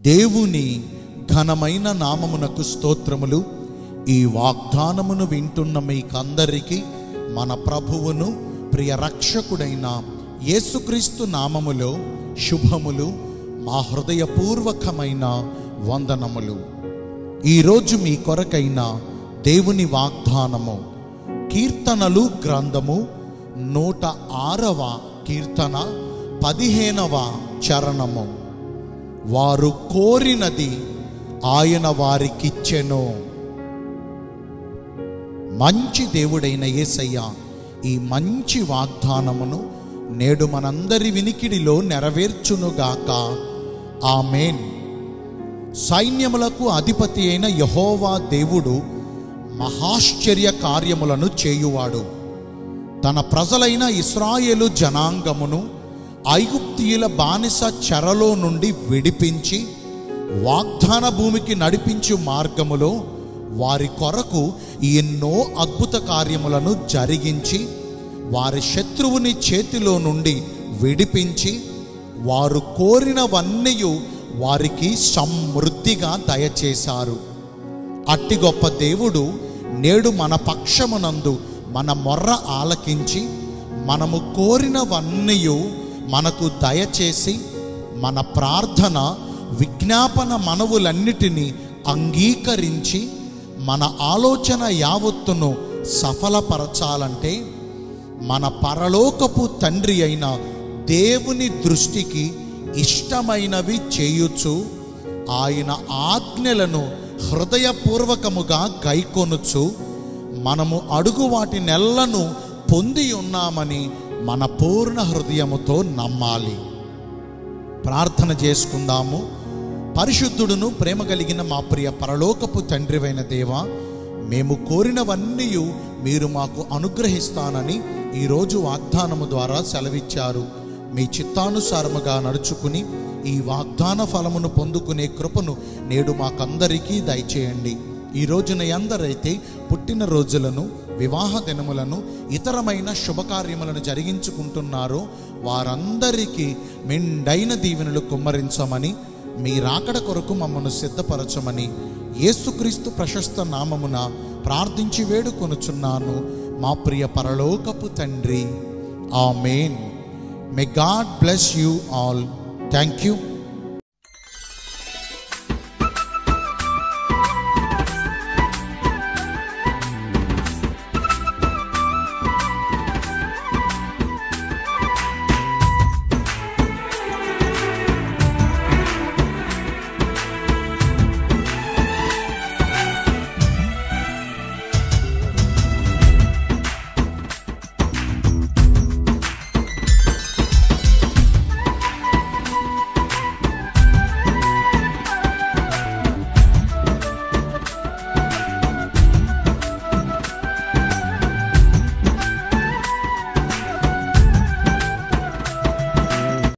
దేవుని ఘనమైన నామమునకు స్తోత్రములు ఈ వాగ్దానమును వింటున్న మీకందరికీ మన ప్రభువును ప్రియ రక్షకుడైన యేసుక్రీస్తు నామములో శుభములు మా హృదయపూర్వకమైన వందనములు ఈరోజు మీ కొరకైన దేవుని వాగ్దానము కీర్తనలు గ్రంథము నూట ఆరవ కీర్తన పదిహేనవ చరణము వారు కోరినది ఆయన వారికిచ్చెను మంచి దేవుడైన యేసయ్య ఈ మంచి వాగ్దానమును నేడు మనందరి వినికిడిలో నెరవేర్చునుగాక ఆమెన్ సైన్యములకు అధిపతి అయిన యహోవా దేవుడు మహాశ్చర్య కార్యములను చేయువాడు తన ప్రజలైన ఇస్రాయేలు జనాంగమును ఐగుప్తియుల బానిస చెరలో నుండి విడిపించి వాగ్దాన భూమికి నడిపించు మార్గములో వారి కొరకు ఎన్నో అద్భుత కార్యములను జరిగించి వారి శత్రువుని చేతిలో నుండి విడిపించి వారు కోరినవన్నీ వారికి సమృద్ధిగా దయచేశారు అట్టి గొప్ప దేవుడు నేడు మన పక్షమునందు మన మొర్ర ఆలకించి మనము కోరినవన్నీ మనకు దయచేసి మన ప్రార్థన విజ్ఞాపన మనవులన్నిటినీ అంగీకరించి మన ఆలోచన యావత్తును సఫలపరచాలంటే మన పరలోకపు తండ్రి అయిన దేవుని దృష్టికి ఇష్టమైనవి చేయుచు ఆయన ఆజ్ఞలను హృదయపూర్వకముగా గైకొనుచు మనము అడుగు వాటి నెల్లను పొంది ఉన్నామని మన పూర్ణ హృదయముతో నమ్మాలి ప్రార్థన చేసుకుందాము పరిశుద్ధుడును ప్రేమ కలిగిన మా ప్రియ పరలోకపు తండ్రివైన దేవ మేము కోరినవన్నీ మీరు మాకు అనుగ్రహిస్తానని ఈరోజు వాగ్దానము ద్వారా సెలవిచ్చారు మీ చిత్తానుసారముగా నడుచుకుని ఈ వాగ్దాన ఫలమును పొందుకునే కృపను నేడు మాకందరికీ దయచేయండి ఈ రోజున ఎందరైతే పుట్టిన రోజులను వివాహ దినములను ఇతరమైన శుభకార్యములను జరిగించుకుంటున్నారో వారందరికీ మెండైన దీవెనలు కుమ్మరించమని మీ రాకడ కొరకు మమ్మను సిద్ధపరచమని యేసుక్రీస్తు ప్రశస్త నామమున ప్రార్థించి వేడుకొనుచున్నాను మా ప్రియ పరలోకపు తండ్రి amen may God bless you all thank you